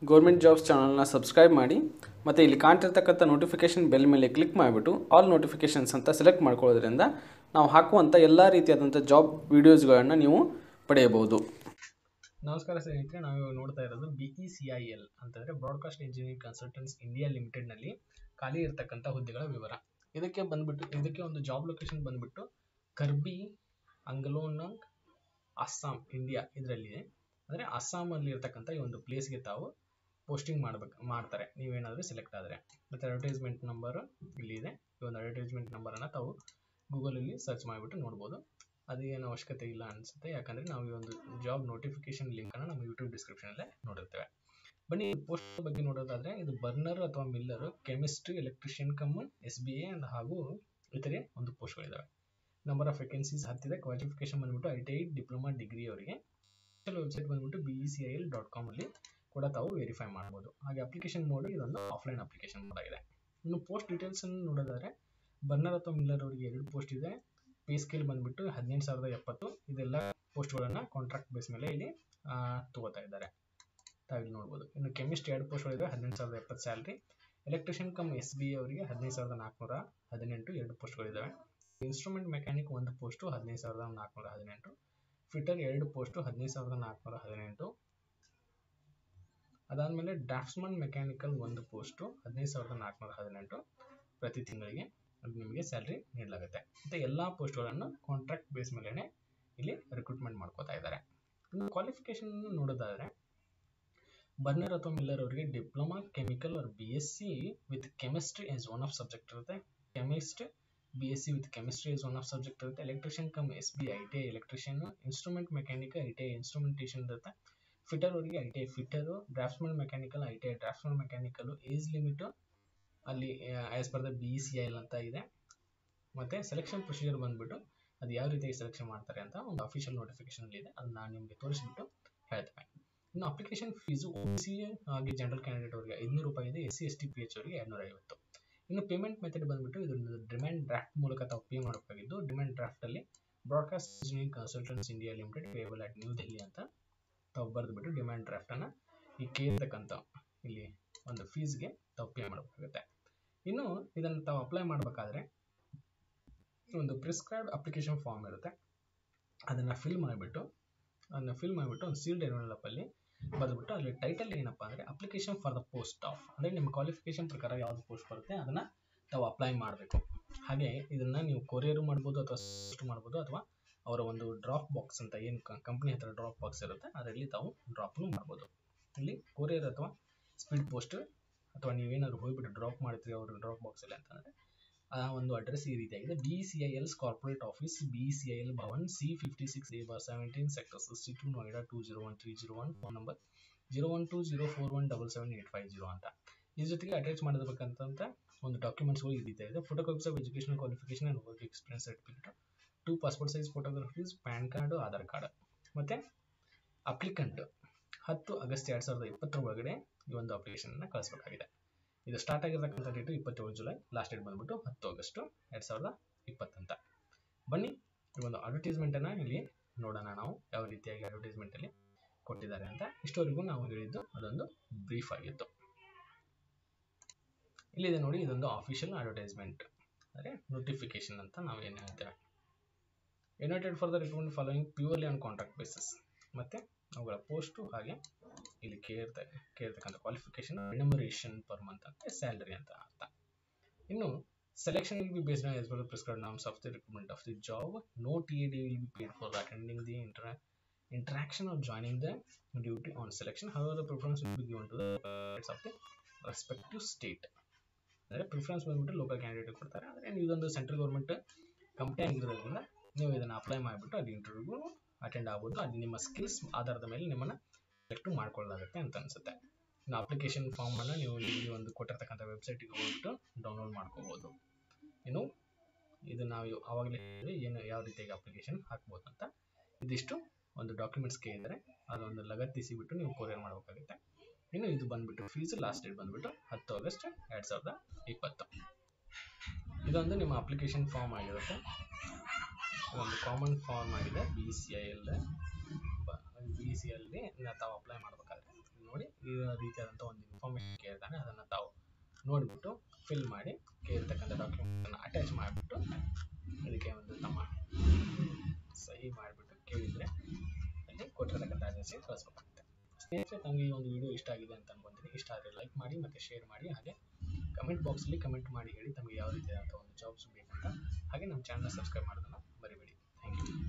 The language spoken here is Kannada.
ಗೌರ್ಮೆಂಟ್ ಜಾಬ್ಸ್ ಚಾನಲ್ನ ಸಬ್ಸ್ಕ್ರೈಬ್ ಮಾಡಿ ಮತ್ತು ಇಲ್ಲಿ ಕಾಣ್ತಿರ್ತಕ್ಕಂಥ ನೋಟಿಫಿಕೇಷನ್ ಬೆಲ್ ಮೇಲೆ ಕ್ಲಿಕ್ ಮಾಡಿಬಿಟ್ಟು ಆಲ್ ನೋಟಿಫಿಕೇಷನ್ಸ್ ಅಂತ ಸೆಲೆಕ್ಟ್ ಮಾಡ್ಕೊಳ್ಳೋದ್ರಿಂದ ನಾವು ಹಾಕುವಂಥ ಎಲ್ಲ ರೀತಿಯಾದಂಥ ಜಾಬ್ ವೀಡಿಯೋಸ್ಗಳನ್ನು ನೀವು ಪಡೆಯಬಹುದು ನಮಸ್ಕಾರ ಸ್ನೇಹಿತರೆ ನಾವು ಇವಾಗ ನೋಡ್ತಾ ಇರೋದು B E C I L ಅಂತಂದರೆ ಬ್ರಾಡ್ಕಾಸ್ಟ್ ಇಂಜಿನಿಯರಿಂಗ್ ಕನ್ಸಲ್ಟೆನ್ಸ್ ಇಂಡಿಯಾ ಲಿಮಿಟೆಡ್ನಲ್ಲಿ ಖಾಲಿ ಇರತಕ್ಕಂಥ ಹುದ್ದೆಗಳ ವಿವರ ಇದಕ್ಕೆ ಬಂದ್ಬಿಟ್ಟು ಇದಕ್ಕೆ ಒಂದು ಜಾಬ್ ಲೊಕೇಶನ್ ಬಂದ್ಬಿಟ್ಟು ಕರ್ಬಿ ಅಂಗಲೋನಂಗ್ ಅಸ್ಸಾಂ ಇಂಡಿಯಾ ಇದರಲ್ಲಿದೆ ಅಂದರೆ ಅಸ್ಸಾಮಲ್ಲಿ ಇರ್ತಕ್ಕಂಥ ಈ ಒಂದು ಪ್ಲೇಸ್ಗೆ ತಾವು ಪೋಸ್ಟಿಂಗ್ ಮಾಡ್ಬೇಕು ಮಾಡ್ತಾರೆ ನೀವೇನಾದರೂ ಸೆಲೆಕ್ಟ್ ಆದರೆ ಮತ್ತು ಅಡ್ವರ್ಟೈಸ್ಮೆಂಟ್ ನಂಬರ್ ಇಲ್ಲಿ ಇದೆ ಈ ಒಂದು ಅಡ್ವರ್ಟೈಸ್ಮೆಂಟ್ ನಂಬರನ್ನು ತಾವು ಗೂಗಲಲ್ಲಿ ಸರ್ಚ್ ಮಾಡಿಬಿಟ್ಟು ನೋಡ್ಬೋದು ಅದೇನು ಅವಶ್ಯಕತೆ ಇಲ್ಲ ಅನಿಸುತ್ತೆ ಯಾಕಂದರೆ ನಾವು ಈ ಒಂದು ಜಾಬ್ ನೋಟಿಫಿಕೇಶನ್ ಲಿಂಕನ್ನು ನಮ್ಮ ಯೂಟ್ಯೂಬ್ ಡಿಸ್ಕ್ರಿಪ್ಷನಲ್ಲೇ ನೋಡಿರ್ತೇವೆ ಬನ್ನಿ ಪೋಸ್ಟ್ ಬಗ್ಗೆ ನೋಡೋದಾದರೆ ಇದು ಬರ್ನರ್ ಅಥವಾ miller chemistry electrician cum S B A ಹಾಗೂ ಇತರೆ ಒಂದು ಪೋಸ್ಟ್ಗಳಿದ್ದಾವೆ ನಂಬರ್ ಆಫ್ ವೇಕೆನ್ಸೀಸ್ ಹತ್ತಿದೆ ಕ್ವಾಲಿಫಿಕೇಶನ್ ಬಂದ್ಬಿಟ್ಟು I T I diploma degree ಅವರಿಗೆ ವೆಬ್ಸೈಟ್ ಬಂದ್ಬಿಟ್ಟು B E C I L dot ಕಾಮಲ್ಲಿ ಕೂಡ ತಾವು ವೆರಿಫೈ ಮಾಡ್ಬೋದು ಹಾಗೆ ಅಪ್ಲಿಕೇಶನ್ ಮೋಡ್ ಇದೊಂದು ಆಫ್ಲೈನ್ ಅಪ್ಲಿಕೇಶನ್ ಮೋಡ್ ಆಗಿದೆ ಇನ್ನು ಪೋಸ್ಟ್ ಡೀಟೇಲ್ಸನ್ನು ನೋಡೋದಾದರೆ ಬರ್ನರ್ ಅಥವಾ ಮಿಲ್ಲರ್ ಅವರಿಗೆ ಎರಡು ಪೋಸ್ಟ್ ಇದೆ ಪೇ ಸ್ಕೇಲ್ ಬಂದ್ಬಿಟ್ಟು ಹದಿನೆಂಟು ಸಾವಿರದ ಎಪ್ಪತ್ತು ಇದೆಲ್ಲ ಪೋಸ್ಟ್ಗಳನ್ನು ಕಾಂಟ್ರಾಕ್ಟ್ ಬೇಸ್ ಮೇಲೆ ಇಲ್ಲಿ ತಗೋತಾ ಇದ್ದಾರೆ ತಾವಿಲ್ಲಿ ನೋಡ್ಬೋದು ಇನ್ನು ಕೆಮಿಸ್ಟ್ ಎರಡು ಪೋಸ್ಟ್ಗಳಿದೆ ಹದಿನೆಂಟು ಸಾವಿರದ ಎಪ್ಪತ್ತು salary electrician cum S B ಅವರಿಗೆ ಹದಿನೈದು ಸಾವಿರದ ನಾಲ್ಕುನೂರ ಹದಿನೆಂಟು ಎರಡು ಪೋಸ್ಟ್ಗಳಿದ್ದಾವೆ ಇನ್ಸ್ಟ್ರೂಮೆಂಟ್ ಮೆಕ್ಯಾನಿಕ್ ಒಂದು ಪೋಸ್ಟು ಹದಿನೈದು ಸಾವಿರದ ನಾಲ್ಕುನೂರ ಹದಿನೆಂಟು ಫಿಟರ್ ಎರಡು ಪೋಸ್ಟು ಹದಿನೈದು ಸಾವಿರದ ನಾಲ್ಕುನೂರ ಹದಿನೆಂಟು ಅದಾದಮೇಲೆ ಡ್ರಾಫ್ಟ್ಸ್ಮನ್ ಮೆಕ್ಯಾನಿಕಲ್ ಒಂದು ಪೋಸ್ಟು ಹದಿನೈದು ಸಾವಿರದ ನಾಲ್ಕುನೂರ ಹದಿನೆಂಟು ಪ್ರತಿ ತಿಂಗಳಿಗೆ ಅದು ನಿಮಗೆ ಸ್ಯಾಲ್ರಿ ನೀಡಲಾಗುತ್ತೆ ಮತ್ತು ಎಲ್ಲ ಪೋಸ್ಟ್ಗಳನ್ನು ಕಾಂಟ್ರಾಕ್ಟ್ ಬೇಸ್ ಮೇಲೇ ಇಲ್ಲಿ ರಿಕ್ರೂಟ್ಮೆಂಟ್ ಮಾಡ್ಕೋತಾ ಇದ್ದಾರೆ ಇನ್ನು ಕ್ವಾಲಿಫಿಕೇಶನ್ ನೋಡೋದಾದರೆ ಬರ್ನರ್ ಅಥವಾ ಮಿಲ್ಲರ್ ಅವರಿಗೆ ಡಿಪ್ಲೊಮಾ ಕೆಮಿಕಲ್ ಅವ್ರ B S C with chemistry as one of subject ಇರುತ್ತೆ chemist B S C with chemistry as one of subject ಇರುತ್ತೆ electrician cum S B I T I electrician instrument mechanic I T I instrumentation ಇರುತ್ತೆ ಫಿಟರ್ ಅವರಿಗೆ I T I fitter draughtsman mechanical I T I draughtsman mechanical age limit ಅಲ್ಲಿ as per the B C I L ಅಂತ ಇದೆ ಮತ್ತು ಸೆಲೆಕ್ಷನ್ ಪ್ರೊಸೀಜರ್ ಬಂದ್ಬಿಟ್ಟು ಅದು ಯಾವ ರೀತಿಯಾಗಿ ಸೆಲೆಕ್ಷನ್ ಮಾಡ್ತಾರೆ ಅಂತ ಒಂದು ಅಫಿಷಿಯಲ್ ನೋಟಿಫಿಕೇಶನ್ ಇದೆ ಅದನ್ನ ನಾನು ನಿಮಗೆ ತೋರಿಸ್ಬಿಟ್ಟು ಹೇಳ್ತೇನೆ ಇನ್ನು ಅಪ್ಲಿಕೇಶನ್ ಫೀಸು ಒ ಸಿ ಹಾಗೆ ಜನರಲ್ ಕ್ಯಾಂಡಿಡೇಟ್ ಅವರಿಗೆ ಐದುನೂರು ರೂಪಾಯಿ ಇದೆ S C S T P H ಅವರಿಗೆ ಎರಡುನೂರ ಐವತ್ತು ಇನ್ನು ಪೇಮೆಂಟ್ ಮೆಥಡ್ ಬಂದ್ಬಿಟ್ಟು ಇದೊಂದು ಡಿಮ್ಯಾಂಡ್ ಡ್ರಾಫ್ಟ್ ಮೂಲಕ ತಾವು ಪೇ ಮಾಡಬೇಕಾಗಿದ್ದು ಡಿಮ್ಯಾಂಡ್ ಡ್ರಾಫ್ಟಲ್ಲಿ broadcast engineering consultants India limited payable at new Delhi ಅಂತ ತಾವು ಬರೆದುಬಿಟ್ಟು ಡಿಮ್ಯಾಂಡ್ ಡ್ರಾಫ್ಟನ್ನು ಈ ಕೇಳ್ತಕ್ಕಂಥ ಇಲ್ಲಿ ಒಂದು ಫೀಸ್ಗೆ ತಾವು ಪೇ ಮಾಡಬೇಕಾಗುತ್ತೆ ಇನ್ನು ಇದನ್ನು ತಾವು ಅಪ್ಲೈ ಮಾಡಬೇಕಾದ್ರೆ ಒಂದು ಪ್ರಿಸ್ಕ್ರೈಬ್ಡ್ ಅಪ್ಲಿಕೇಶನ್ ಫಾರ್ಮ್ ಇರುತ್ತೆ ಅದನ್ನು ಫಿಲ್ ಮಾಡಿಬಿಟ್ಟು ಅದನ್ನು ಫಿಲ್ ಮಾಡಿಬಿಟ್ಟು ಒಂದು ಸೀಲ್ಡ್ ಎನ್ವೆಲಪಲ್ಲಿ ಬರೆದ್ಬಿಟ್ಟು ಅಲ್ಲಿ ಟೈಟಲ್ ಏನಪ್ಪ ಅಂದರೆ application for the post of ಅಂದರೆ ನಿಮ್ಮ ಕ್ವಾಲಿಫಿಕೇಶನ್ ಪ್ರಕಾರ ಯಾವ್ದು ಪೋಸ್ಟ್ ಬರುತ್ತೆ ಅದನ್ನು ತಾವು ಅಪ್ಲೈ ಮಾಡಬೇಕು ಹಾಗೆ ಇದನ್ನು ನೀವು ಕೊರಿಯರು ಮಾಡ್ಬೋದು ಅಥವಾ ಪೋಸ್ಟ್ ಮಾಡ್ಬೋದು ಅಥವಾ ಅವರ ಒಂದು ಡ್ರಾಪ್ ಬಾಕ್ಸ್ ಅಂತ ಏನು ಕಂಪ್ನಿ ಹತ್ರ ಡ್ರಾಪ್ ಬಾಕ್ಸ್ ಇರುತ್ತೆ ಅದರಲ್ಲಿ ತಾವು ಡ್ರಾಪ್ನು ಮಾಡ್ಬೋದು ಇಲ್ಲಿ ಕೊರಿಯರ್ ಅಥವಾ ಸ್ಪೀಡ್ ಪೋಸ್ಟ್ ಅಥವಾ ನೀವೇನಾದ್ರು ಹೋಗ್ಬಿಟ್ಟು ಡ್ರಾಪ್ ಮಾಡ್ತೀರಿ ಅವ್ರ ಡ್ರಾಪ್ ಬಾಕ್ಸಲ್ಲಿ ಅಂತಂದರೆ ಆ ಒಂದು ಅಡ್ರೆಸ್ ಈ ರೀತಿಯಾಗಿದೆ B C I L's corporate office B C I L Bhavan C fifty six A bar seventeen sector sixty two Noida two zero one three zero one phone number zero one two zero four one double seven eight five zero ಅಂತ ಇದ್ರ ಜೊತೆಗೆ ಅಟ್ಯಾಚ್ ಮಾಡಬೇಕಂತ ಒಂದು ಡಾಕ್ಯುಮೆಂಟ್ಸ್ಗಳು ಈ ರೀತಿ ಇದೆ photo copies of education qualification and work experience certificate two passport size photographies PAN card Aadhaar card ಮತ್ತು ಅಪ್ಲಿಕೆಂಟ್ ಹತ್ತು ಆಗಸ್ಟ್ ಎರಡು ಸಾವಿರದ ಇಪ್ಪತ್ತರ ಒಳಗಡೆ ಈ ಒಂದು ಅಪ್ಲಿಕೇಶನನ್ನು ಕಳಿಸ್ಬೇಕಾಗಿದೆ ಇದು ಸ್ಟಾರ್ಟ್ ಆಗಿರ್ತಕ್ಕಂಥ ಡೇಟು ಇಪ್ಪತ್ತೇಳು ಜುಲೈ ಲಾಸ್ಟ್ ಡೇಟ್ ಬಂದ್ಬಿಟ್ಟು ಹತ್ತು ಆಗಸ್ಟು ಎರಡು ಸಾವಿರದ ಇಪ್ಪತ್ತಂತ ಬನ್ನಿ ಈ ಒಂದು ಅಡ್ವರ್ಟೈಸ್ಮೆಂಟನ್ನು ಇಲ್ಲಿ ನೋಡೋಣ ನಾವು ಯಾವ ರೀತಿಯಾಗಿ ಅಡ್ವರ್ಟೈಸ್ಮೆಂಟಲ್ಲಿ ಕೊಟ್ಟಿದ್ದಾರೆ ಅಂತ ಇಷ್ಟವರೆಗೂ ನಾವು ಹೇಳಿದ್ದು ಅದೊಂದು ಬ್ರೀಫ್ ಆಗಿತ್ತು ಇಲ್ಲಿದೆ ನೋಡಿ ಇದೊಂದು ಅಫಿಷಿಯಲ್ ಅಡ್ವರ್ಟೈಸ್ಮೆಂಟ್ ಅಂದರೆ ನೋಟಿಫಿಕೇಶನ್ ಅಂತ ನಾವು ಏನು ಹೇಳ್ತೇವೆ united for the recruitment following purely on contract basis ಮತ್ತು ಅವುಗಳ ಪೋಸ್ಟು ಹಾಗೆ ಇಲ್ಲಿ ಕೇಳ್ತಾ ಕೇಳ್ತಕ್ಕಂಥ ಕ್ವಾಲಿಫಿಕೇಶನ್ ರಿನಮರೇಷನ್ ಪರ್ ಮಂತ್ ಅಂತ ಸ್ಯಾಲರಿ ಅಂತ ಅರ್ಥ ಇನ್ನು selection will be based on as well prescribed norms of the recruitment of the job no T A D will be paid for attending the inter interaction or joining the duty on selection however the preference will be given to the candidates of the respective state ಅಂದರೆ ಪ್ರಿಫರೆನ್ಸ್ ಬಂದ್ಬಿಟ್ಟು ಲೋಕಲ್ ಕ್ಯಾಂಡಿಡೇಟ್ ಕೊಡ್ತಾರೆ ಆದರೆ ಇದೊಂದು ಸೆಂಟ್ರಲ್ ಗೌರ್ಮೆಂಟ್ ಕಂಪ್ನಿ ಆಗಿರೋದ್ರಿಂದ ನೀವು ಇದನ್ನು ಅಪ್ಲೈ ಮಾಡಿಬಿಟ್ಟು ಅದು ಇಂಟರ್ವ್ಯೂಗೂ ಅಟೆಂಡ್ ಆಗ್ಬೋದು ಅದು ನಿಮ್ಮ ಸ್ಕಿಲ್ಸ್ ಆಧಾರದ ಮೇಲೆ ನಿಮ್ಮನ್ನು ಸೆಲೆಕ್ಟ್ ಮಾಡ್ಕೊಳ್ಳಲಾಗುತ್ತೆ ಅಂತ ಅನಿಸುತ್ತೆ ಇನ್ನು ಅಪ್ಲಿಕೇಶನ್ ಫಾರ್ಮನ್ನು ನೀವು ಇಲ್ಲಿ ಒಂದು ಕೊಟ್ಟಿರ್ತಕ್ಕಂಥ ವೆಬ್ಸೈಟಿಗೆ ಹೋಗ್ಬಿಟ್ಟು ಡೌನ್ಲೋಡ್ ಮಾಡ್ಕೋಬೋದು ಇನ್ನು ಇದು ನಾವು ಆವಾಗಲೇ ಏನು ಯಾವ ರೀತಿಯಾಗಿ ಅಪ್ಲಿಕೇಶನ್ ಹಾಕ್ಬೋದು ಅಂತ ಇದಿಷ್ಟು ಒಂದು ಡಾಕ್ಯುಮೆಂಟ್ಸ್ ಕೇಳಿದರೆ ಅದೊಂದು ಲಗತ್ತಿಸಿಬಿಟ್ಟು ನೀವು ಕೊರಿಯರ್ ಮಾಡಬೇಕಾಗುತ್ತೆ ಇನ್ನು ಇದು ಬಂದ್ಬಿಟ್ಟು ಫೀಸ್ ಲಾಸ್ಟ್ ಡೇಟ್ ಬಂದ್ಬಿಟ್ಟು ಹತ್ತು ಆಗಸ್ಟ್ ಎರಡು ಸಾವಿರದ ಇಪ್ಪತ್ತು ಇದೊಂದು ನಿಮ್ಮ ಅಪ್ಲಿಕೇಶನ್ ಫಾರ್ಮ್ ಆಗಿರುತ್ತೆ ಒಂದು ಕಾಮನ್ ಫಾರ್ಮ್ ಆಗಿದೆ B C I L B C ಅಲ್ಲಿ ತಾವು ಅಪ್ಲೈ ಮಾಡಬೇಕಾದ್ರೆ ನೋಡಿ ಈ ರೀತಿಯಾದಂಥ ಒಂದು ಇನ್ಫಾರ್ಮೇಷನ್ ಕೇಳ್ತಾನೆ ಅದನ್ನು ತಾವು ನೋಡಿಬಿಟ್ಟು ಫಿಲ್ ಮಾಡಿ ಕೇಳಿರ್ತಕ್ಕಂಥ ಡಾಕ್ಯುಮೆಂಟನ್ನು ಅಟ್ಯಾಚ್ ಮಾಡಿಬಿಟ್ಟು ಅದಕ್ಕೆ ಒಂದು ತಮ್ಮ ಸಹಿ ಮಾಡಿಬಿಟ್ಟು ಕೇಳಿದರೆ ಅಲ್ಲಿ ಕೊಟ್ಟಿರ್ತಕ್ಕಂಥ ಅಡ್ರೆಸ್ಗೆ ಕಳಿಸ್ಬೇಕಾಗುತ್ತೆ ಸ್ನೇಹಿತರೆ ತಮಗೆ ಈ ಒಂದು ವಿಡಿಯೋ ಇಷ್ಟ ಆಗಿದೆ ಅಂತ ಅನ್ಕೊಂತೀನಿ ಇಷ್ಟ ಆದರೆ ಲೈಕ್ ಮಾಡಿ ಮತ್ತು ಶೇರ್ ಮಾಡಿ ಹಾಗೆ ಕಮೆಂಟ್ ಬಾಕ್ಸಲ್ಲಿ ಕಮೆಂಟ್ ಮಾಡಿ ಹೇಳಿ ತಮಗೆ ಯಾವ ರೀತಿಯಾದಂಥ ಒಂದು ಜಾಬ್ಸ್ ಬೇಕಂತ ಹಾಗೆ ನಮ್ಮ ಚಾನಲ್ ಸಬ್ಸ್ಕ್ರೈಬ್ ಮಾಡೋದನ್ನು ಮರಿಬೇಡಿ ಥ್ಯಾಂಕ್ ಯು